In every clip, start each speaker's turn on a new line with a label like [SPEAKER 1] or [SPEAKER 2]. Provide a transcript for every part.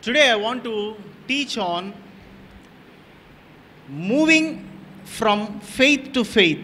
[SPEAKER 1] Today I want to teach on moving from faith to faith.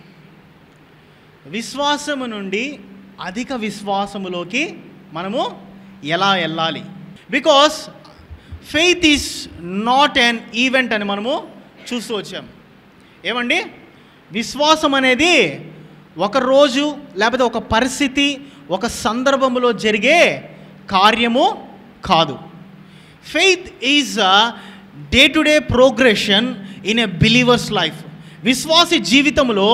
[SPEAKER 1] విశ్వాసము నుండి అధిక విశ్వాసములోకి మనము ఎలా వెళ్ళాలి because faith is not an event అని మనము చూస్తూ వచ్చాం ఏమండి విశ్వాసం అనేది ఒక రోజు లేకపోతే ఒక పరిస్థితి ఒక సందర్భంలో జరిగే కార్యము కాదు faith is a day to day progression in a believer's life విశ్వాసి జీవితంలో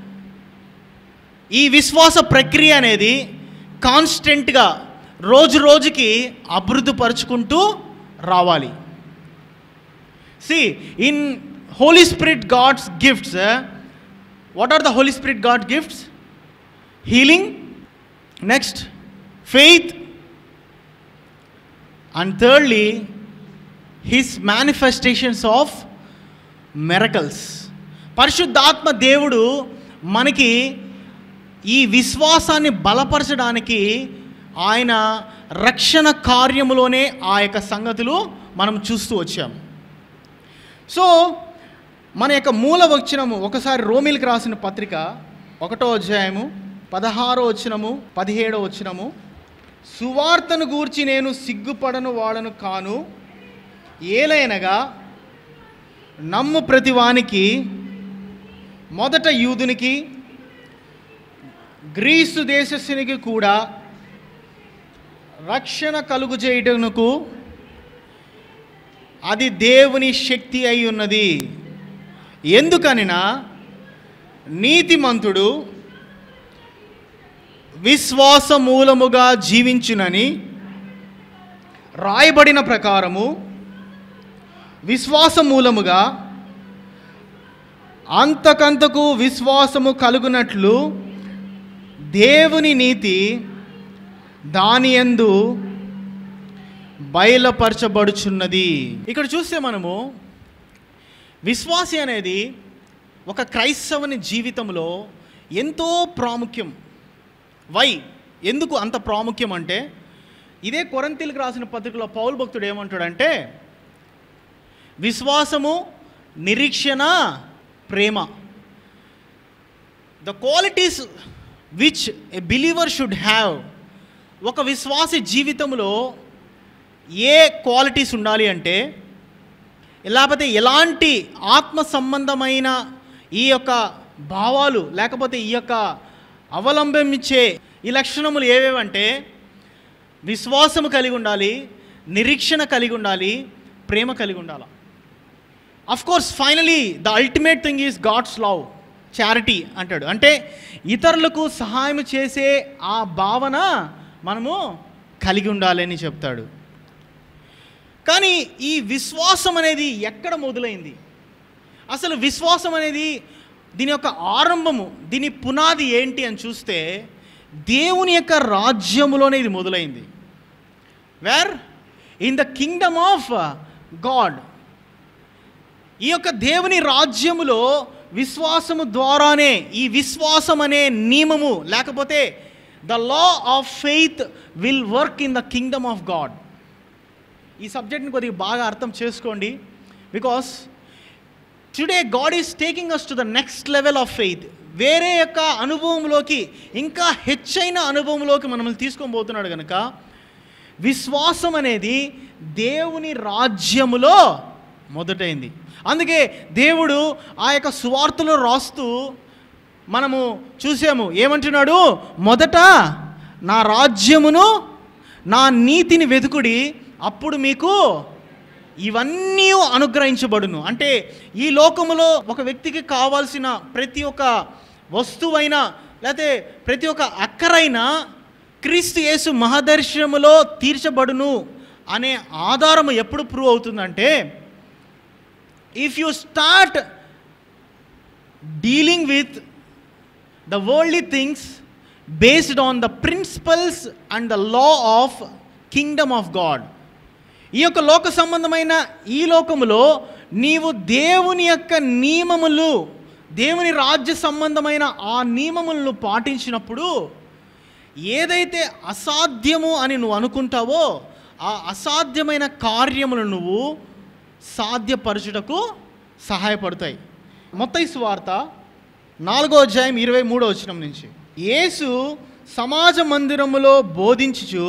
[SPEAKER 1] ఈ విశ్వాస ప్రక్రియ అనేది కాన్స్టెంట్గా రోజు రోజుకి అభివృద్ధి పరుచుకుంటూ రావాలి see in holy spirit God's gifts what are the holy spirit God gifts healing next faith and thirdly his manifestations of miracles పరిశుద్ధాత్మ దేవుడు మనకి ఈ విశ్వాసాన్ని బలపరచడానికి ఆయన రక్షణ కార్యములోనే ఆ యొక్క సంగతులు మనం చూస్తూ వచ్చాం సో మన యొక్క మూల వచనము ఒకసారి రోమిల్కి రాసిన పత్రిక ఒకటో అధ్యాయము పదహారో వచనము పదిహేడో వచనము సువార్తను గూర్చి నేను సిగ్గుపడను వాడను కాను ఏలైనగా నమ్ము ప్రతివానికి మొదట యూదునికి గ్రీసు దేశస్థునికి కూడా రక్షణ కలుగు చేయటకు అది దేవుని శక్తి అయి ఉన్నది ఎందుకనినా నీతిమంతుడు విశ్వాస మూలముగా జీవించునని రాయబడిన ప్రకారము విశ్వాస మూలముగా అంతకంతకు విశ్వాసము కలుగునట్లు దేవుని నీతి దాని యందు బయలుపరచబడుచున్నది ఇక్కడ చూస్తే మనము విశ్వాసి అనేది ఒక క్రైస్తవుని జీవితంలో ఎంతో ప్రాముఖ్యం వై ఎందుకు అంత ప్రాముఖ్యం అంటే ఇదే కొరంతిలకు రాసిన పత్రికలో పౌల్ భక్తుడు ఏమంటాడంటే విశ్వాసము నిరీక్షణ ప్రేమ the qualities which a believer should have ఒక విశ్వాసి జీవితంలో ఏ క్వాలిటీస్ ఉండాలి అంటే లేకపోతే ఎలాంటి ఆత్మ సంబంధమైన ఈ యొక్క భావాలు లేకపోతే ఈ యొక్క అవలంబించే ఈ లక్షణములు ఏవేవంటే విశ్వాసము కలిగి ఉండాలి నిరీక్షణ కలిగి ఉండాలి ప్రేమ కలిగి ఉండాలి of course finally the ultimate thing is God's love charity అంటాడు అంటే ఇతరులకు సహాయం చేసే ఆ భావన మనము కలిగి ఉండాలని చెప్తాడు కానీ ఈ విశ్వాసం అనేది ఎక్కడ మొదలైంది అసలు విశ్వాసం అనేది దీని యొక్క ఆరంభము దీని పునాది ఏంటి అని చూస్తే దేవుని యొక్క రాజ్యములోనే ఇది మొదలైంది where in the kingdom of God ఈ యొక్క దేవుని రాజ్యములో విశ్వాసము ద్వారానే ఈ విశ్వాసం అనే నియమము లేకపోతే the law of faith will work in the kingdom of God ఈ సబ్జెక్ట్ని కొద్దిగా బాగా అర్థం చేసుకోండి because today God is taking us to the next level of faith వేరే యొక్క అనుభవంలోకి ఇంకా హెచ్చైన అనుభవంలోకి మనల్ని తీసుకొని పోతున్నాడు కనుక విశ్వాసం అనేది దేవుని రాజ్యములో మొదటైంది అందుకే దేవుడు ఆ యొక్క సువార్తలో రాస్తూ మనము చూసాము ఏమంటున్నాడు మొదట నా రాజ్యమును నా నీతిని వెతుకుడి అప్పుడు మీకు ఇవన్నీ అనుగ్రహించబడును అంటే ఈ లోకములో ఒక వ్యక్తికి కావాల్సిన ప్రతి ఒక్క వస్తువైనా లేకపోతే ప్రతి ఒక్క అక్కరైనా క్రీస్తు యేసు మహదర్శనములో తీర్చబడును అనే ఆధారము ఎప్పుడు ప్రూవ్ అవుతుందంటే if you start dealing with the worldly things based on the principles and the law of kingdom of God ఈ యొక్క లోక సంబంధమైన ఈ లోకములో నీవు దేవుని యొక్క నియమములు దేవుని రాజ్య సంబంధమైన ఆ నియమములను పాటించినప్పుడు ఏదైతే అసాధ్యము అని నువ్వు అనుకుంటావో ఆ అసాధ్యమైన కార్యములు నువ్వు సాధ్యపరచుటకు సహాయపడతాయి మొత్తం వార్త నాలుగో అధ్యాయం ఇరవై మూడో వచనం నుంచి యేసు సమాజ మందిరములో బోధించుచు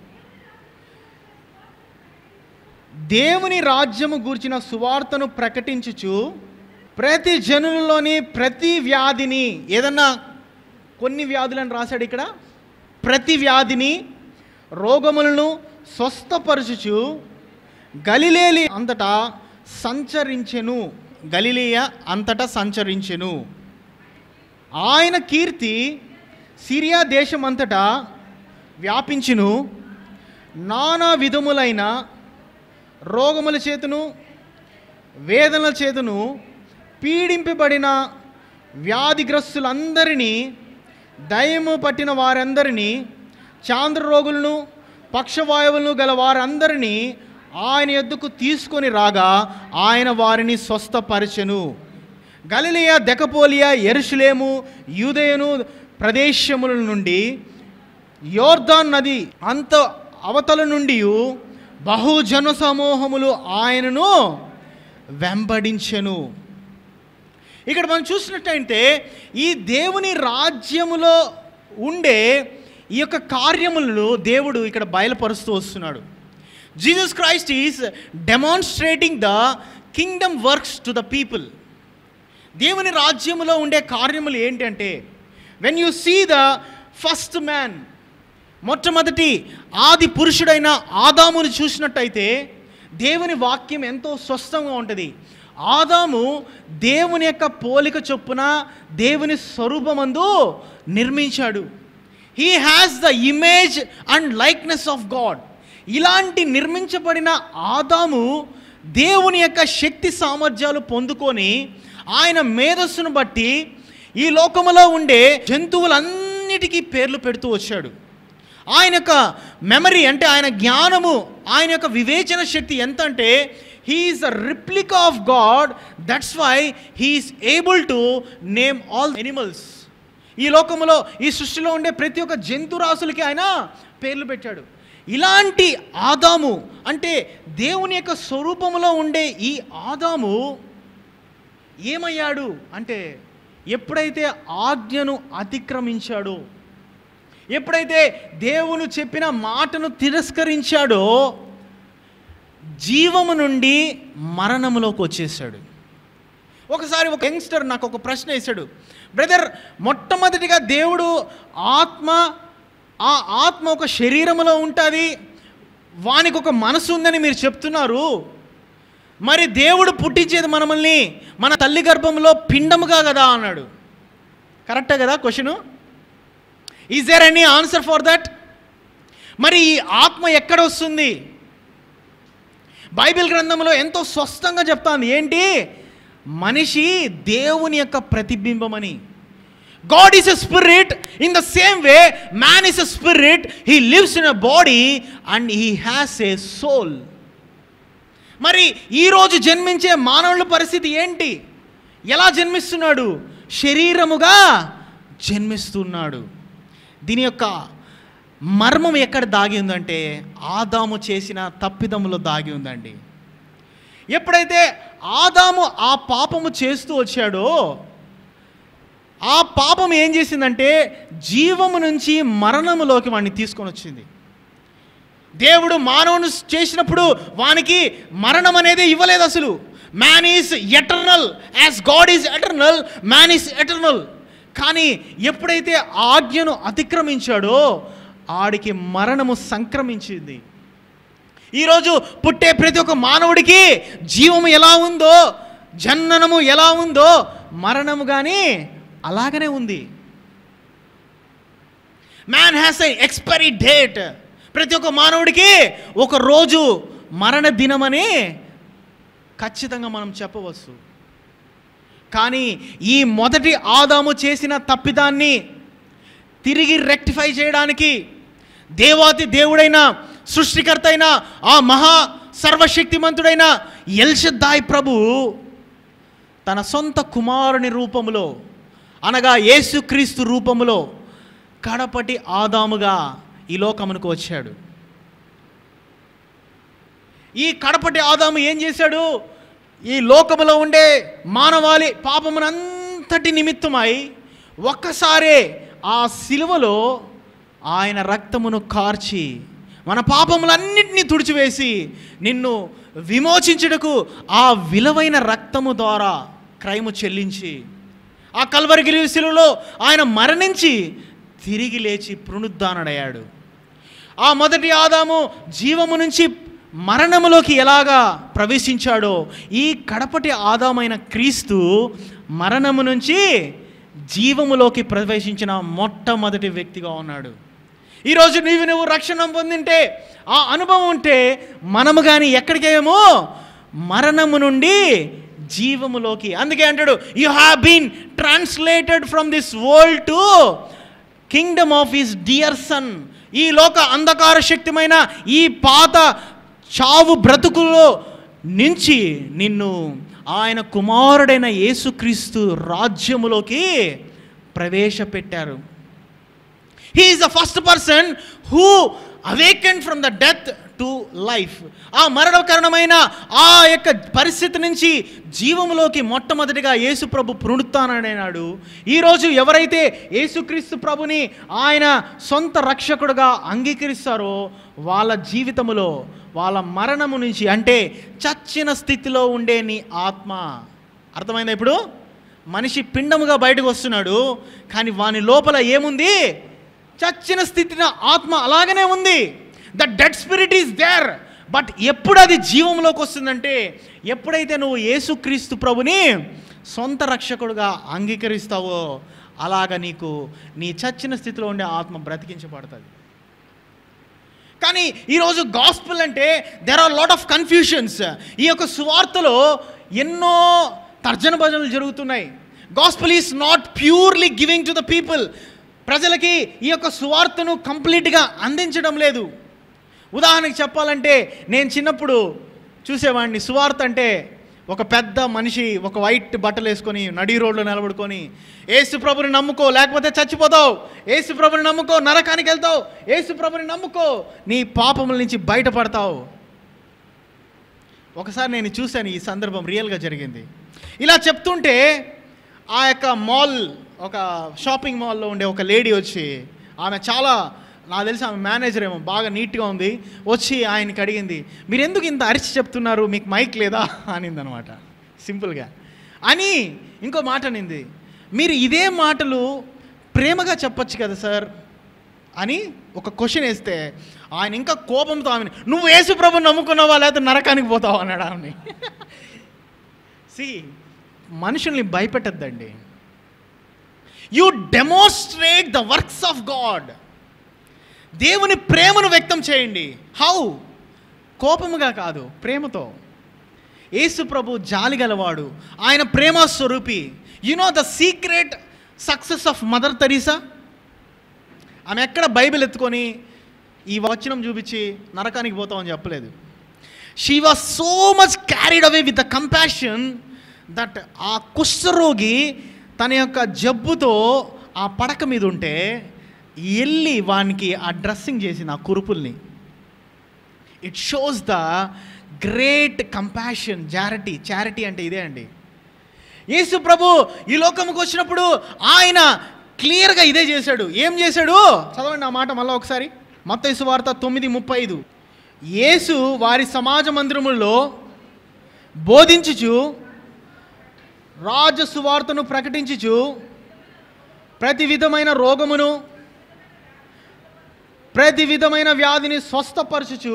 [SPEAKER 1] దేవుని రాజ్యము గూర్చిన సువార్తను ప్రకటించుచు ప్రతి జనులలోని ప్రతి వ్యాధిని ఏదన్నా కొన్ని వ్యాధులను రాశాడు ఇక్కడ ప్రతి వ్యాధిని రోగములను స్వస్థపరచుచు గలిలేలి అంతటా సంచరించెను గలిలియ అంతటా సంచరించెను ఆయన కీర్తి సిరియా దేశమంతటా వ్యాపించును నానా విధములైన రోగముల చేతును వేదనల చేతును పీడింపబడిన వ్యాధిగ్రస్తులందరినీ దయము పట్టిన వారందరినీ చాంద్ర రోగులను పక్షవాయువులను గల వారందరినీ ఆయన ఎద్దుకు తీసుకొని రాగా ఆయన వారిని స్వస్థపరచెను గలిలియా దెకపోలియా ఎరుషులేము యూదయను ప్రదేశముల నుండి యోర్దాన్ నది అంత అవతల నుండి బహుజన సమూహములు ఆయనను వెంబడించెను ఇక్కడ మనం చూసినట్టయితే ఈ దేవుని రాజ్యములో ఉండే ఈ యొక్క కార్యములను దేవుడు ఇక్కడ బయలుపరుస్తూ వస్తున్నాడు Jesus Christ is demonstrating the kingdom works to the people దేవుని రాజ్యములో ఉండే కార్యములు ఏంటంటే when you see the first man మొట్టమొదటి ఆది పురుషుడైన ఆదామును చూసినట్టయితే దేవుని వాక్యం ఎంతో స్వస్థంగా ఉంటుంది ఆదాము దేవుని యొక్క పోలిక చొప్పున దేవుని స్వరూపమందు నిర్మించాడు he has the image and likeness of God ఇలాంటి నిర్మించబడిన ఆదాము దేవుని యొక్క శక్తి సామర్థ్యాలు పొందుకొని ఆయన మేధస్సును బట్టి ఈ లోకములో ఉండే జంతువులన్నిటికీ పేర్లు పెడుతూ వచ్చాడు ఆయన యొక్క మెమరీ అంటే ఆయన జ్ఞానము ఆయన యొక్క వివేచన శక్తి ఎంత అంటే he's a replica of God that's why he's able to name all animals ఈ లోకములో ఈ సృష్టిలో ఉండే ప్రతి ఒక్క జంతురాశులకి ఆయన పేర్లు పెట్టాడు ఇలాంటి ఆదాము అంటే దేవుని యొక్క స్వరూపములో ఉండే ఈ ఆదాము ఏమయ్యాడు అంటే ఎప్పుడైతే ఆజ్ఞను అతిక్రమించాడో ఎప్పుడైతే దేవుడు చెప్పిన మాటను తిరస్కరించాడో జీవము నుండి మరణములోకి వచ్చేసాడు ఒకసారి ఒక యంగ్స్టర్ నాకు ఒక ప్రశ్న వేశాడు బ్రదర్ మొట్టమొదటిగా దేవుడు ఆత్మ ఆ ఆత్మ ఒక శరీరములో ఉంటుంది వానికి ఒక మనసు ఉందని మీరు చెప్తున్నారు మరి దేవుడు పుట్టించేది మనల్ని మన తల్లి గర్భంలో పిండముగా కదా అన్నాడు కరెక్టే కదా question is there any answer for that మరి ఈ ఆత్మ ఎక్కడ వస్తుంది బైబిల్ గ్రంథంలో ఎంతో స్పష్టంగా చెప్తాంది ఏంటి మనిషి దేవుని యొక్క ప్రతిబింబమని God is a spirit in the same way man is a spirit he lives in a body and he has a soul మరి ఈరోజు జన్మించే మానవుల పరిస్థితి ఏంటి ఎలా జన్మిస్తున్నాడు శరీరముగా జన్మిస్తున్నాడు దీని యొక్క మర్మం ఎక్కడ దాగి ఉందంటే ఆదాము చేసిన తప్పిదములో దాగి ఉందండి ఎప్పుడైతే ఆదాము ఆ పాపము చేస్తూ వచ్చాడో ఆ పాపం ఏం చేసిందంటే జీవము నుంచి మరణములోకి వాడిని తీసుకొని వచ్చింది దేవుడు మానవుని చేసినప్పుడు వానికి మరణం అనేది ఇవ్వలేదు అసలు man is eternal as God is eternal man is eternal కానీ ఎప్పుడైతే ఆ ఆజ్ఞను అతిక్రమించాడో ఆడికి మరణము సంక్రమించింది ఈరోజు పుట్టే ప్రతి ఒక్క మానవుడికి జీవము ఎలా ఉందో జననము ఎలా ఉందో మరణము కానీ అలాగనే ఉంది man has a expiry date ప్రతి ఒక్క మానవుడికి ఒక రోజు మరణ దినమని ఖచ్చితంగా మనం చెప్పవచ్చు కానీ ఈ మొదటి ఆదాము చేసిన తప్పిదాన్ని తిరిగి రెక్టిఫై చేయడానికి దేవాతి దేవుడైన సృష్టికర్త అయిన ఆ మహా సర్వశక్తిమంతుడైన ఎల్షద్దాయ్ ప్రభు తన సొంత కుమారుని రూపములో అనగా యేసుక్రీస్తు రూపములో కడపటి ఆదాముగా ఈ లోకమునకు వచ్చాడు ఈ కడపటి ఆదాము ఏం చేశాడు ఈ లోకములో ఉండే మానవాళి పాపమునంతటి నిమిత్తమై ఒక్కసారే ఆ సిలువలో ఆయన రక్తమును కార్చి మన పాపములన్నింటినీ తుడిచివేసి నిన్ను విమోచించుటకు ఆ విలువైన రక్తము ద్వారా క్రైము చెల్లించి ఆ కల్వరిగిరి శిలువలో ఆయన మరణించి తిరిగి లేచి పునరుద్ధానుడయ్యాడు ఆ మొదటి ఆదాము జీవము నుంచి మరణములోకి ఎలాగా ప్రవేశించాడో ఈ కడపటి ఆదామైన క్రీస్తు మరణము నుంచి జీవములోకి ప్రవేశించిన మొట్టమొదటి వ్యక్తిగా ఉన్నాడు ఈరోజు నీవు నువ్వు రక్షణ పొందింటే ఆ అనుభవం ఉంటే మనము కానీ ఎక్కడికేమో మరణము నుండి జీవములోకి అందుకే అంటాడు you have been translated from this world to kingdom of his dear son ఈ లోక అంధకార శక్తిమైన ఈ పాత చావు బ్రతుకులో నుంచి నిన్ను ఆయన కుమారుడైన యేసుక్రీస్తు రాజ్యములోకి ప్రవేశపెట్టారు he is the first person who awakened from the death to life ఆ మరణకరణమైన ఆ యొక్క పరిస్థితి నుంచి జీవములోకి మొట్టమొదటిగా యేసు ప్రభు పునరుత్నాడు ఈరోజు ఎవరైతే యేసుక్రీస్తు ప్రభుని ఆయన సొంత రక్షకుడుగా అంగీకరిస్తారో వాళ్ళ జీవితములో వాళ్ళ మరణము నుంచి అంటే చచ్చిన స్థితిలో ఉండే నీ ఆత్మ అర్థమైందా ఇప్పుడు మనిషి పిండముగా బయటకు వస్తున్నాడు కానీ వాని లోపల ఏముంది చచ్చిన స్థితిన ఆత్మ అలాగనే ఉంది the dead spirit is there but ఎప్పుడు అది జీవంలోకి వస్తుందంటే ఎప్పుడైతే నువ్వు యేసుక్రీస్తు ప్రభుని సొంత రక్షకుడుగా అంగీకరిస్తావో అలాగ నీకు నీ చచ్చిన స్థితిలో ఉండే ఆత్మ బ్రతికించబడుతుంది కానీ ఈరోజు గాస్పుల్ అంటే there are lot of confusions ఈ యొక్క సువార్తలో ఎన్నో తర్జన భజనలు జరుగుతున్నాయి gospel is not purely giving to the people ప్రజలకి ఈ యొక్క సువార్తను కంప్లీట్గా అందించడం లేదు ఉదాహరణకి చెప్పాలంటే నేను చిన్నప్పుడు చూసేవాడిని సువార్త అంటే ఒక పెద్ద మనిషి ఒక వైట్ బట్టలు వేసుకొని నడి రోడ్లో నిలబడుకొని ఏసు ప్రభుని నమ్ముకో లేకపోతే చచ్చిపోతావు ఏసు ప్రభుని నమ్ముకో నరకానికి వెళ్తావు ఏసు ప్రభుని నమ్ముకో నీ పాపముల నుంచి బయటపడతావు ఒకసారి నేను చూశాను ఈ సందర్భం రియల్గా జరిగింది ఇలా చెప్తుంటే ఆ యొక్క మాల్ ఒక షాపింగ్ మాల్లో ఉండే ఒక లేడీ వచ్చి ఆమె చాలా నాకు తెలిసి ఆమె మేనేజర్ ఏమో బాగా నీట్గా ఉంది వచ్చి ఆయనకి అడిగింది మీరు ఎందుకు ఇంత అరిచి చెప్తున్నారు మీకు మైక్ లేదా అనింది అనమాట సింపుల్గా అని ఇంకో మాట అనింది మీరు ఇదే మాటలు ప్రేమగా చెప్పొచ్చు కదా సార్ అని ఒక క్వశ్చన్ వేస్తే ఆయన ఇంకా కోపంతో ఆమె నువ్వు యేసు ప్రభు నమ్ముకున్నావా లేకపోతే నరకానికి పోతావా అన్నాడు ఆమెని సి మనుషుల్ని భయపెట్టద్దండి you demonstrate the works of God దేవుని ప్రేమను వ్యక్తం చేయండి హౌ కోపముగా కాదు ప్రేమతో యేసు ప్రభు జాలి గలవాడు ఆయన ప్రేమ స్వరూపి you know the secret success of mother Teresa ఆమె ఎక్కడ బైబిల్ ఎత్తుకొని ఈ వచనం చూపించి నరకానికి పోతామని చెప్పలేదు she was so much carried away with the compassion that ఆ కుష్ఠరోగి తన యొక్క జబ్బుతో ఆ పడక మీద ఉంటే వెళ్ళి వానికి ఆ డ్రెస్సింగ్ చేసింది ఆ కురుపుల్ని it shows the great compassion charity charity అంటే ఇదే అండి యేసు ప్రభు ఈ లోకముకు వచ్చినప్పుడు ఆయన క్లియర్గా ఇదే చేశాడు ఏం చేశాడు చదవండి ఆ మాట మళ్ళీ ఒకసారి మత్తయి వార్త తొమ్మిది ముప్పై ఐదు యేసు వారి సమాజ మందిరములో బోధించుచు రాజ సువార్తను ప్రకటించుచు ప్రతి విధమైన రోగమును ప్రతి విధమైన వ్యాధిని స్వస్థపరచుచు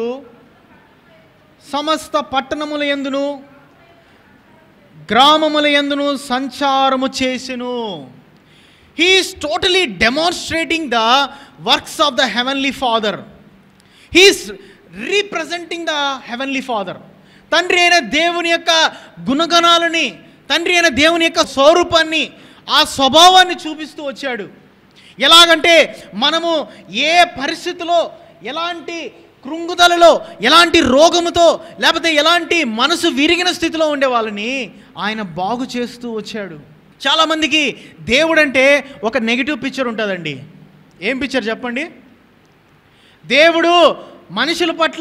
[SPEAKER 1] సమస్త పట్టణముల ఎందును గ్రామముల ఎందును సంచారము చేసెను he's totally demonstrating the works of the heavenly father he's representing the heavenly father తండ్రి అయిన దేవుని యొక్క గుణగణాలని తండ్రి అయిన దేవుని యొక్క స్వరూపాన్ని ఆ స్వభావాన్ని చూపిస్తూ వచ్చాడు ఎలాగంటే మనము ఏ పరిస్థితిలో ఎలాంటి కృంగుదలలో ఎలాంటి రోగముతో లేకపోతే ఎలాంటి మనసు విరిగిన స్థితిలో ఉండే వాళ్ళని ఆయన బాగు చేస్తూ వచ్చాడు చాలామందికి దేవుడు అంటే ఒక నెగిటివ్ పిక్చర్ ఉంటుందండి ఏం పిక్చర్ చెప్పండి దేవుడు మనుషుల పట్ల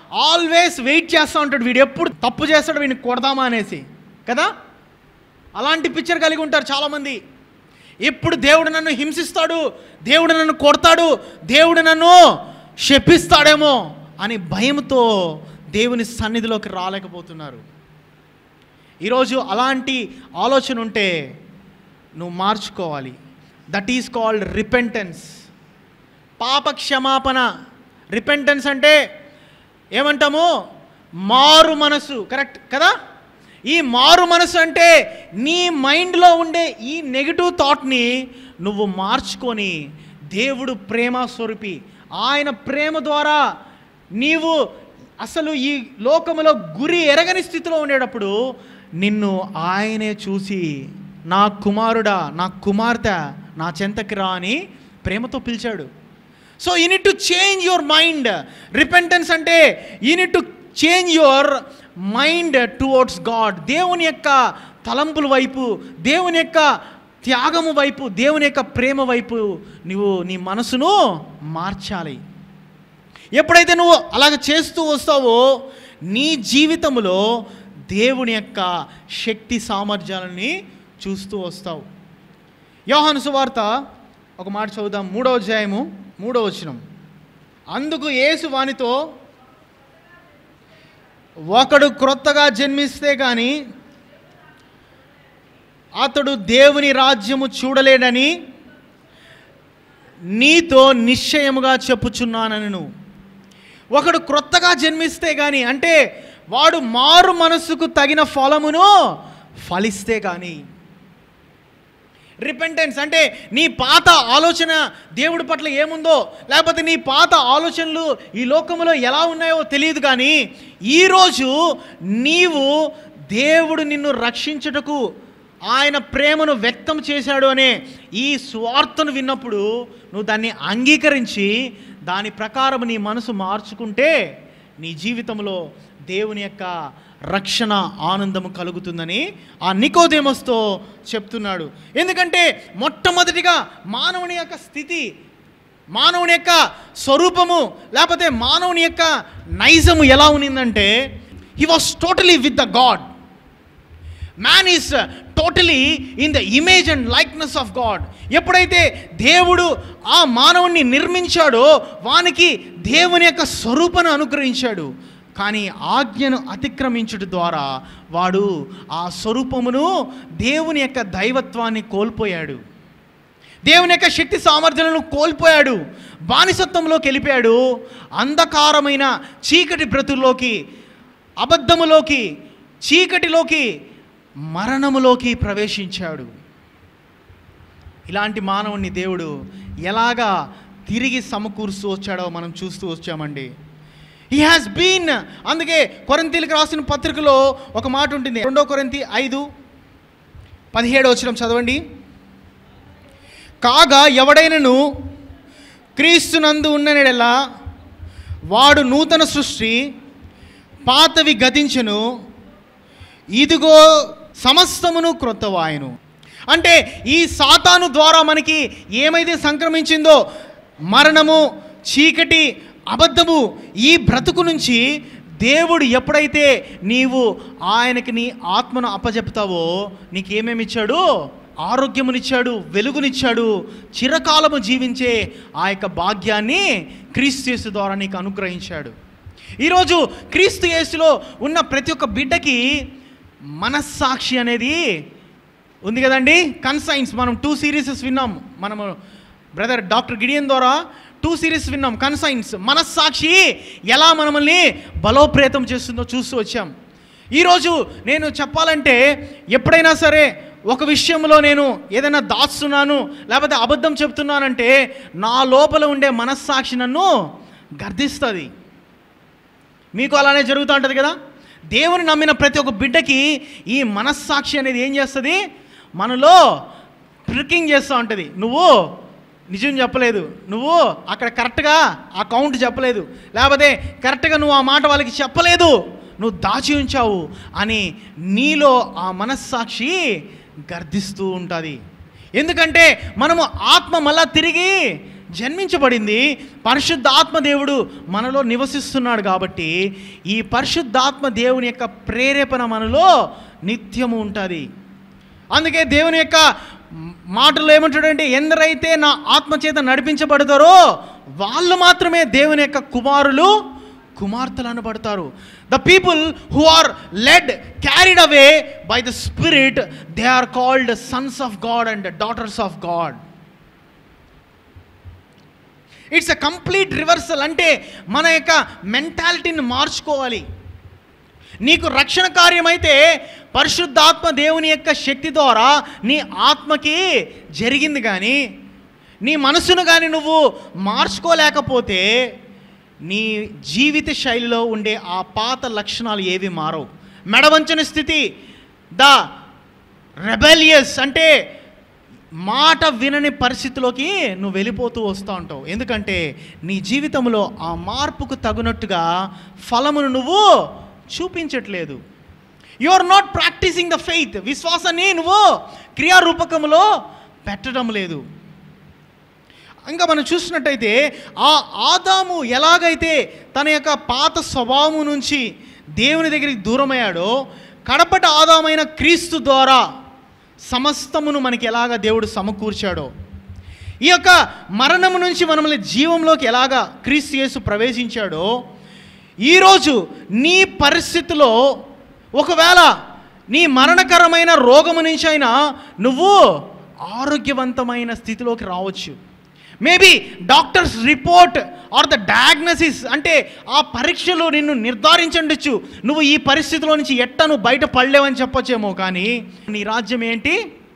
[SPEAKER 1] ఆల్వేస్ వెయిట్ చేస్తూ ఉంటాడు వీడు ఎప్పుడు తప్పు చేస్తాడు వీడిని కొడదామా అనేసి కదా అలాంటి పిక్చర్ కలిగి ఉంటారు చాలామంది ఎప్పుడు దేవుడు నన్ను హింసిస్తాడు దేవుడు నన్ను కొడతాడు దేవుడు నన్ను శపిస్తాడేమో అని భయంతో దేవుని సన్నిధిలోకి రాలేకపోతున్నారు ఈరోజు అలాంటి ఆలోచన ఉంటే నువ్వు మార్చుకోవాలి దట్ ఈస్ కాల్డ్ రిపెంటెన్స్ పాప క్షమాపణ రిపెంటెన్స్ అంటే ఏమంటాము మారు మనసు కరెక్ట్ కదా ఈ మారు మనసు అంటే నీ మైండ్లో ఉండే ఈ నెగిటివ్ థాట్ని నువ్వు మార్చుకొని దేవుడు ప్రేమ స్వరూపి ఆయన ప్రేమ ద్వారా నీవు అసలు ఈ లోకములో గురి ఎరగని స్థితిలో ఉండేటప్పుడు నిన్ను ఆయనే చూసి నా కుమారుడా నా కుమార్తె నా చెంతకి రా అని ప్రేమతో పిలిచాడు so you need to change your mind repentance అంటే you need to change your mind towards God దేవుని యొక్క తలంపుల వైపు దేవుని యొక్క త్యాగము వైపు దేవుని యొక్క ప్రేమ వైపు నువ్వు నీ మనసును మార్చాలి ఎప్పుడైతే నువ్వు అలాగ చేస్తూ వస్తావో నీ జీవితంలో దేవుని యొక్క శక్తి సామర్థ్యాలని చూస్తూ వస్తావు యోహాను సువార్త ఒక మాట చదువుదాం మూడో అధ్యాయము మూడో వచనం అందుకు యేసు వానితో ఒకడు క్రొత్తగా జన్మిస్తే కానీ అతడు దేవుని రాజ్యము చూడలేడని నీతో నిశ్చయముగా చెప్పుచున్నానని నువ్వు ఒకడు క్రొత్తగా జన్మిస్తే కానీ అంటే వాడు మారు మనస్సుకు తగిన ఫలమును ఫలిస్తే కానీ రిపెంటెన్స్ అంటే నీ పాత ఆలోచన దేవుడి పట్ల ఏముందో లేకపోతే నీ పాత ఆలోచనలు ఈ లోకంలో ఎలా ఉన్నాయో తెలియదు కానీ ఈరోజు నీవు దేవుడు నిన్ను రక్షించుటకు ఆయన ప్రేమను వ్యక్తం చేశాడు అనే ఈ స్వార్థను విన్నప్పుడు నువ్వు దాన్ని అంగీకరించి దాని ప్రకారం నీ మనసు మార్చుకుంటే నీ జీవితంలో దేవుని యొక్క రక్షణ ఆనందము కలుగుతుందని ఆ నికోదేమస్తో చెప్తున్నాడు ఎందుకంటే మొట్టమొదటిగా మానవుని యొక్క స్థితి మానవుని యొక్క స్వరూపము లేకపోతే మానవుని యొక్క నైజము ఎలా ఉన్నిందంటే he was totally with the God man is totally in the image and likeness of God ఎప్పుడైతే దేవుడు ఆ మానవుణ్ణి నిర్మించాడో వానికి దేవుని యొక్క స్వరూపను అనుగ్రహించాడు కానీ ఆజ్ఞను అతిక్రమించుట ద్వారా వాడు ఆ స్వరూపమును దేవుని యొక్క దైవత్వాన్ని కోల్పోయాడు దేవుని యొక్క శక్తి సామర్థ్యాలను కోల్పోయాడు బానిసత్వంలోకి వెళ్ళిపోయాడు అంధకారమైన చీకటి బ్రతుల్లోకి అబద్ధములోకి చీకటిలోకి మరణములోకి ప్రవేశించాడు ఇలాంటి మానవుణ్ణి దేవుడు ఎలాగా తిరిగి సమకూరుస్తూ వచ్చాడో మనం చూస్తూ వచ్చామండి హీ హాస్ బీన్ అందుకే కొరంతీలకు రాసిన పత్రికలో ఒక మాట ఉంటుంది రెండో కొరంతి ఐదు పదిహేడు వచ్చిన చదవండి కాగా ఎవడైనను క్రీస్తునందు ఉన్ననెడలా వాడు నూతన సృష్టి పాతవి గతించను ఇదిగో సమస్తమును క్రొత్తవాయను అంటే ఈ సాతాను ద్వారా మనకి ఏమైతే సంక్రమించిందో మరణము చీకటి అబద్ధము ఈ బ్రతుకు నుంచి దేవుడు ఎప్పుడైతే నీవు ఆయనకి నీ ఆత్మను అప్పచెప్తావో నీకేమేమి ఇచ్చాడు ఆరోగ్యమునిచ్చాడు వెలుగునిచ్చాడు చిరకాలము జీవించే ఆ యొక్క భాగ్యాన్ని క్రీస్తు యేసు ద్వారా నీకు అనుగ్రహించాడు ఈరోజు క్రీస్తు యేసులో ఉన్న ప్రతి ఒక్క బిడ్డకి మనస్సాక్షి అనేది ఉంది కదండి కన్సైన్స్ మనం టూ సిరీసెస్ విన్నాం మనము బ్రదర్ డాక్టర్ గిడియన్ ద్వారా టూ సిరీస్ విన్నాం కన్సైన్స్ మనస్సాక్షి ఎలా మనల్ని బలోపేతం చేస్తుందో చూస్తూ వచ్చాం ఈరోజు నేను చెప్పాలంటే ఎప్పుడైనా సరే ఒక విషయంలో నేను ఏదైనా దాస్తున్నాను లేకపోతే అబద్ధం చెప్తున్నానంటే నా లోపల ఉండే మనస్సాక్షి నన్ను గర్దిస్తుంది మీకు అలానే జరుగుతూ ఉంటుంది కదా దేవుని నమ్మిన ప్రతి ఒక్క బిడ్డకి ఈ మనస్సాక్షి అనేది ఏం చేస్తుంది మనలో ట్రిక్కింగ్ చేస్తూ ఉంటుంది నువ్వు నిజం చెప్పలేదు నువ్వు అక్కడ కరెక్ట్గా ఆ కౌంట్ చెప్పలేదు లేకపోతే కరెక్ట్గా నువ్వు ఆ మాట వాళ్ళకి చెప్పలేదు నువ్వు దాచి ఉంచావు అని నీలో ఆ మనస్సాక్షి గర్దిస్తూ ఉంటుంది ఎందుకంటే మనము ఆత్మ మళ్ళా తిరిగి జన్మించబడింది పరిశుద్ధాత్మ దేవుడు మనలో నివసిస్తున్నాడు కాబట్టి ఈ పరిశుద్ధాత్మ దేవుని యొక్క ప్రేరేపణ మనలో నిత్యము ఉంటుంది అందుకే దేవుని యొక్క మాటలు ఏమంటాడంటే ఎందరైతే నా ఆత్మ చేత నడిపించబడతారో వాళ్ళు మాత్రమే దేవుని యొక్క కుమారులు కుమార్తెలు అనబడతారు the people who are led carried away by the spirit they are called sons of God and daughters of God it's a complete reversal అంటే మన యొక్క మెంటాలిటీని మార్చుకోవాలి నీకు రక్షణ కార్యమైతే పరిశుద్ధాత్మ దేవుని యొక్క శక్తి ద్వారా నీ ఆత్మకి జరిగింది కానీ నీ మనసును కానీ నువ్వు మార్చుకోలేకపోతే నీ జీవిత శైలిలో ఉండే ఆ పాత లక్షణాలు ఏవి మారవు మెడవంచని స్థితి ద రెబెలియస్ అంటే మాట వినని పరిస్థితిలోకి నువ్వు వెళ్ళిపోతూ వస్తూ ఉంటావు ఎందుకంటే నీ జీవితంలో ఆ మార్పుకు తగినట్టుగా ఫలమును నువ్వు చూపించట్లేదు you are not practising the faith విశ్వాసాన్ని నువ్వు క్రియారూపకంలో పెట్టడం లేదు ఇంకా మనం చూసినట్టయితే ఆ ఆదాము ఎలాగైతే తన యొక్క పాత స్వభావం నుంచి దేవుని దగ్గరికి దూరమయ్యాడో కడపట ఆదామైన క్రీస్తు ద్వారా సమస్తమును మనకి ఎలాగ దేవుడు సమకూర్చాడో ఈ యొక్క మరణము నుంచి మనల్ని జీవంలోకి ఎలాగా క్రీస్తు యేసు ప్రవేశించాడో ఈరోజు నీ పరిస్థితిలో ఒకవేళ నీ మరణకరమైన రోగము నుంచి అయినా నువ్వు ఆరోగ్యవంతమైన స్థితిలోకి రావచ్చు maybe doctors report are the diagnosis అంటే ఆ పరీక్షలు నిన్ను నిర్ధారించండొచ్చు నువ్వు ఈ పరిస్థితిలో నుంచి ఎట్ట నువ్వు బయట పడలేవని చెప్పొచ్చేమో కానీ నీ రాజ్యం ఏంటి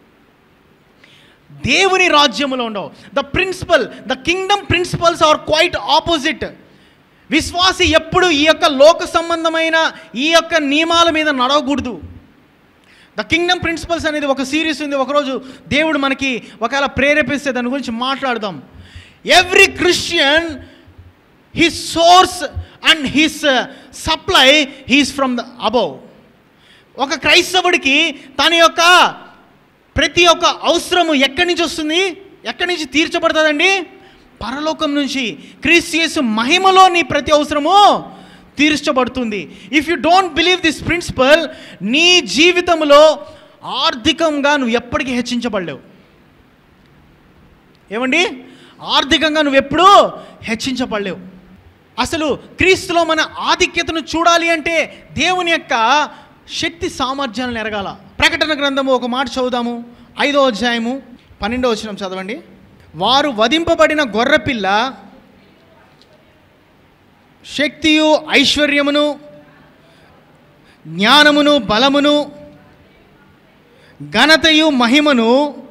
[SPEAKER 1] దేవుని రాజ్యములో ఉండవు the principle the kingdom principles are quite opposite విశ్వాసి ఎప్పుడు ఈ యొక్క లోక సంబంధమైన ఈ యొక్క నియమాల మీద నడవకూడదు ద కింగ్డమ్ ప్రిన్సిపల్స్ అనేది ఒక సిరీస్ ఉంది ఒకరోజు దేవుడు మనకి ఒకవేళ ప్రేరేపిస్తే దాని గురించి మాట్లాడదాం every Christian his source and his supply he's from the above ఒక క్రైస్తవుడికి తన యొక్క ప్రతి ఒక్క అవసరము ఎక్కడి నుంచి వస్తుంది ఎక్కడి నుంచి తీర్చబడుతుందండి పరలోకం నుంచి క్రీస్తు యేసు మహిమలో నీ ప్రతి అవసరము తీర్చబడుతుంది if you don't believe this principle నీ జీవితంలో ఆర్థికంగా నువ్వు ఎప్పటికీ హెచ్చించబడలేవు ఏమండి ఆర్థికంగా నువ్వు ఎప్పుడూ హెచ్చించబడలేవు అసలు క్రీస్తులో మన ఆధిక్యతను చూడాలి అంటే దేవుని యొక్క శక్తి సామర్థ్యాలను ఎరగాల ప్రకటన గ్రంథము ఒక మాట చదువుదాము ఐదో అధ్యాయము పన్నెండో వచనం చదవండి వారు వధింపబడిన గొర్రెపిల్ల శక్తియు ఐశ్వర్యమును జ్ఞానమును బలమును ఘనతయు మహిమను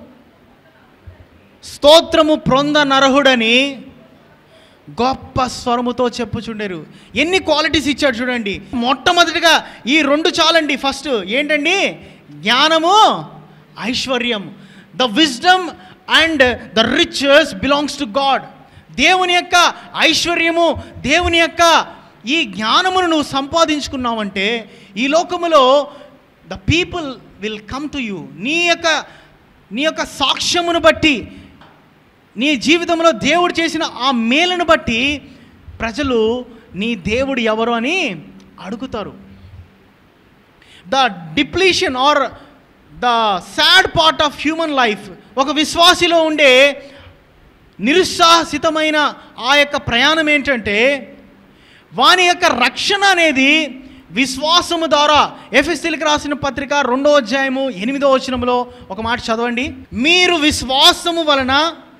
[SPEAKER 1] స్తోత్రము ప్రొంద నరహుడని గొప్ప స్వరముతో చెప్పుచుండరు ఎన్ని క్వాలిటీస్ ఇచ్చాడు చూడండి మొట్టమొదటిగా ఈ రెండు చాలండి ఫస్ట్ ఏంటండి జ్ఞానము ఐశ్వర్యం the wisdom and the riches belongs to God దేవుని యొక్క ఐశ్వర్యము దేవుని యొక్క ఈ జ్ఞానమును నువ్వు సంపాదించుకున్నావంటే ఈ లోకములో the people will come to you నీ యొక్క నీ యొక్క సాక్ష్యమును బట్టి నీ జీవితంలో దేవుడు చేసిన ఆ మేలును బట్టి ప్రజలు నీ దేవుడు ఎవరు అని అడుగుతారు the depletion are the sad part of human life ఒక విశ్వాసిలో ఉండే నిరుత్సాహసితమైన ఆ యొక్క ప్రయాణం ఏంటంటే వాని యొక్క రక్షణ అనేది విశ్వాసము ద్వారా ఎఫ్ఎస్సీలకు రాసిన పత్రిక రెండో అధ్యాయము ఎనిమిదో వచనంలో ఒక మాట చదవండి మీరు విశ్వాసము వలన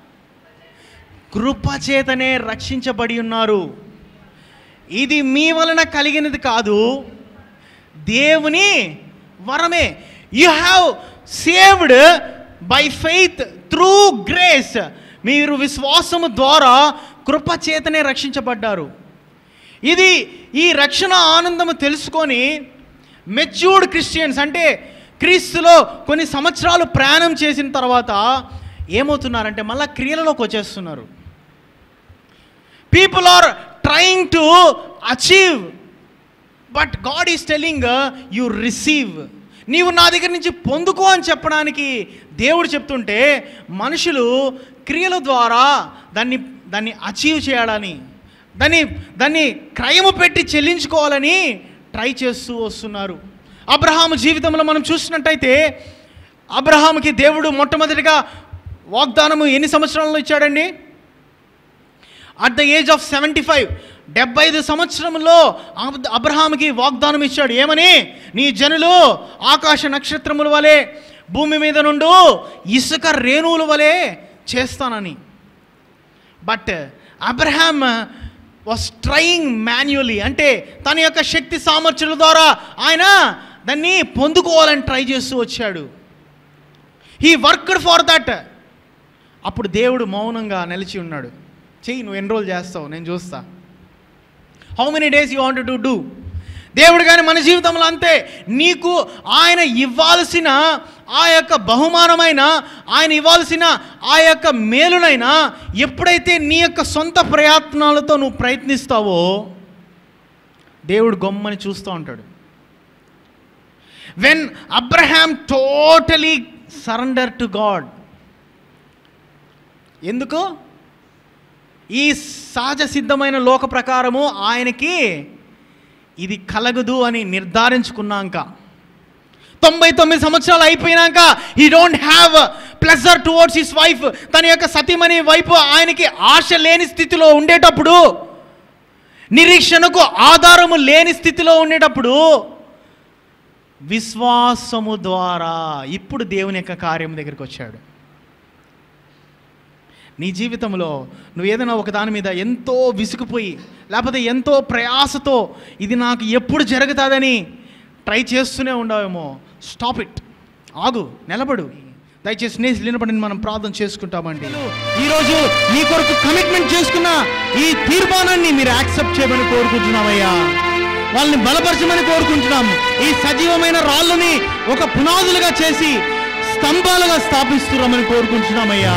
[SPEAKER 1] కృపచేతనే రక్షించబడి ఉన్నారు ఇది మీ వలన కలిగినది కాదు దేవుని వరమే you have saved by faith through grace మీరు విశ్వాసము ద్వారా కృపచేతనే రక్షించబడ్డారు ఇది ఈ రక్షణ ఆనందము తెలుసుకొని మెచ్యూర్డ్ క్రిస్టియన్స్ అంటే క్రీస్తులో కొన్ని సంవత్సరాలు ప్రయాణం చేసిన తర్వాత ఏమవుతున్నారంటే మళ్ళా క్రియలలోకి వచ్చేస్తున్నారు people are trying to achieve but God is telling you receive నీవు నా దగ్గర నుంచి పొందుకో అని చెప్పడానికి దేవుడు చెప్తుంటే మనుషులు క్రియల ద్వారా దాన్ని దాన్ని అచీవ్ చేయాలని దాన్ని దాన్ని క్రయము పెట్టి చెల్లించుకోవాలని ట్రై చేస్తూ వస్తున్నారు అబ్రహాము జీవితంలో మనం చూసినట్టయితే అబ్రహాముకి దేవుడు మొట్టమొదటిగా వాగ్దానము ఎన్ని సంవత్సరాల్లో ఇచ్చాడండి at the age of seventy five డెబ్బై ఐదు సంవత్సరంలో అబ్- అబ్రహాముకి వాగ్దానం ఇచ్చాడు ఏమని నీ జనులు ఆకాశ నక్షత్రముల వలె భూమి మీద నుండు ఇసుక రేణువుల వలె చేస్తానని but Abraham was trying manually అంటే తన యొక్క శక్తి సామర్థ్యాల ద్వారా ఆయన దాన్ని పొందుకోవాలని ట్రై చేస్తూ వచ్చాడు హీ వర్క్డ్ ఫార్ దట్ అప్పుడు దేవుడు మౌనంగా నిలిచి ఉన్నాడు చెయ్యి నువ్వు ఎన్రోల్ చేస్తావు నేను చూస్తా how many days you want to do దేవుడు కానీ మన జీవితంలో అంతే నీకు ఆయన ఇవ్వాల్సిన ఆ యొక్క బహుమానమైన ఆయన ఇవ్వాల్సిన ఆ యొక్క మేలునైనా ఎప్పుడైతే నీ యొక్క సొంత ప్రయత్నాలతో నువ్వు ప్రయత్నిస్తావో దేవుడు గొమ్మని చూస్తూ ఉంటాడు when Abraham totally surrender to God ఎందుకు ఈ సహజ సిద్ధమైన లోక ప్రకారము ఆయనకి ఇది కలగదు అని నిర్ధారించుకున్నాక తొంభై తొమ్మిది సంవత్సరాలు అయిపోయినాక he don't have pleasure towards his wife తన యొక్క సతీమణి వైపు ఆయనకి ఆశ లేని స్థితిలో ఉండేటప్పుడు నిరీక్షణకు ఆధారము లేని స్థితిలో ఉండేటప్పుడు విశ్వాసము ద్వారా ఇప్పుడు దేవుని యొక్క కార్యం దగ్గరికి వచ్చాడు నీ జీవితంలో నువ్వు ఏదైనా ఒక దాని మీద ఎంతో విసుగుపోయి లేకపోతే ఎంతో ప్రయాసతో ఇది నాకు ఎప్పుడు జరుగుతుందని ట్రై చేస్తూనే ఉండవేమో స్టాప్ ఇట్ ఆగు నిలబడు దయచేసి నే నిలబడి మనం ప్రార్థన చేసుకుంటామండి ఈరోజు నీ కొరకు కమిట్మెంట్ చేసుకున్న ఈ తీర్మానాన్ని మీరు యాక్సెప్ట్ చేయమని కోరుకుంటున్నామయ్యా వాళ్ళని బలపరచమని కోరుకుంటున్నాం ఈ సజీవమైన రాళ్ళని ఒక పునాదులుగా చేసి స్తంభాలుగా స్థాపిస్తున్నామని కోరుకుంటున్నామయ్యా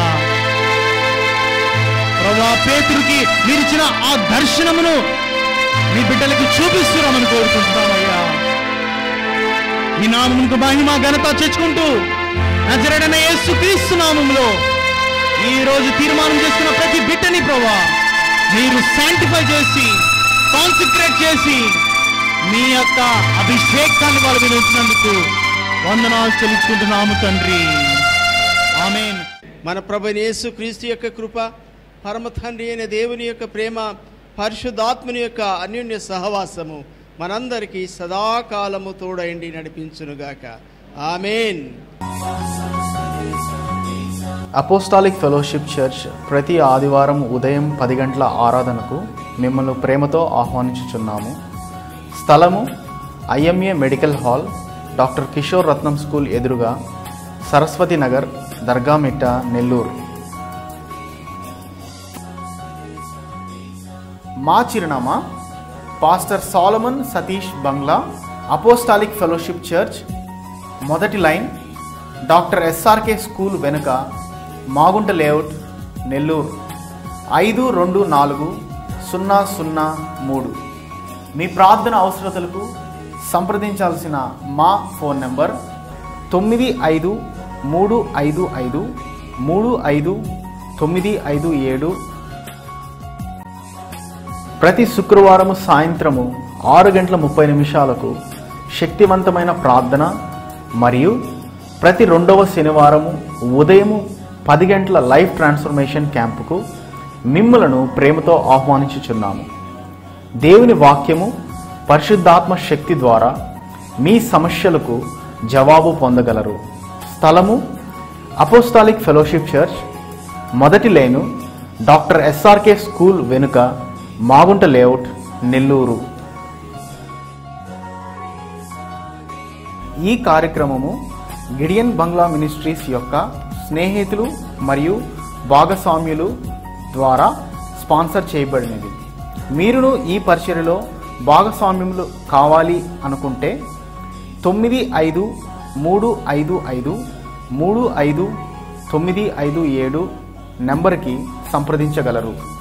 [SPEAKER 1] ప్రభా పేతుడికి మీరు ఇచ్చిన ఆ దర్శనమును మీ బిడ్డలకి చూపిస్తున్నామని కోరుకుంటున్నామయ్యా మీ నామమునకు మహిమ ఘనత తెచ్చుకుంటూ నజరడన యేసు క్రీస్తు నామములో ఈ రోజు తీర్మానం చేసుకున్న ప్రతి బిడ్డని ప్రభా మీరు శాంటిఫై చేసి కాన్సన్ట్రేట్ చేసి మీ యొక్క అభిషేకాన్ని వాళ్ళ మీద ఉంచినందుకు వందనాలు చెల్లించుకుంటున్నాము తండ్రి ఆమెన్
[SPEAKER 2] మన ప్రభు యేసు క్రీస్తు యొక్క కృప పరమ తండ్రి అయిన దేవుని యొక్క ప్రేమ పరిశుద్ధాత్మని యొక్క అన్యోన్య సహవాసము మనందరికీ సదాకాలము తోడైండి నడిపించునుగాక ఆమెన్
[SPEAKER 3] అపోస్టాలిక్ ఫెలోషిప్ చర్చ్ ప్రతి ఆదివారం ఉదయం పది గంటల ఆరాధనకు మిమ్మల్ని ప్రేమతో ఆహ్వానించుచున్నాము స్థలము IMA medical hall doctor Kishore Ratnam school ఎదురుగా సరస్వతి నగర్ దర్గామిట్ట నెల్లూరు మా చిరునామా పాస్టర్ సాలమన్ సతీష్ బంగ్లా అపోస్టాలిక్ ఫెలోషిప్ చర్చ్ మొదటి లైన్ డాక్టర్ ఎస్ఆర్కే స్కూల్ వెనుక మాగుంట లేఅవుట్ నెల్లూరు ఐదు రెండు నాలుగు సున్నా సున్నా మూడు మీ ప్రార్థన అవసరతలకు సంప్రదించాల్సిన మా ఫోన్ నెంబర్ తొమ్మిది ఐదు మూడు ఐదు ఐదు మూడు ఐదు తొమ్మిది ఐదు ఏడు ప్రతి శుక్రవారం సాయంత్రము ఆరు గంటల ముప్పై నిమిషాలకు శక్తివంతమైన ప్రార్థన మరియు ప్రతి రెండవ శనివారము ఉదయము పది గంటల లైఫ్ ట్రాన్స్ఫర్మేషన్ క్యాంపుకు మిమ్మలను ప్రేమతో ఆహ్వానించుచున్నాము దేవుని వాక్యము పరిశుద్ధాత్మ శక్తి ద్వారా మీ సమస్యలకు జవాబు పొందగలరు స్థలము అపోస్టాలిక్ ఫెలోషిప్ చర్చ్ మొదటి లేను డాక్టర్ ఎస్ఆర్కే స్కూల్ వెనుక మాగుంట లేఅవుట్ నెల్లూరు ఈ కార్యక్రమము గిడియన్ బంగ్లా మినిస్ట్రీస్ యొక్క స్నేహితులు మరియు భాగస్వామ్యులు ద్వారా స్పాన్సర్ చేయబడినది మీరును ఈ పరిచర్యలో భాగస్వామ్యములు కావాలి అనుకుంటే తొమ్మిది ఐదు మూడు ఐదు ఐదు మూడు ఐదు తొమ్మిది ఐదు ఏడు నెంబర్కి సంప్రదించగలరు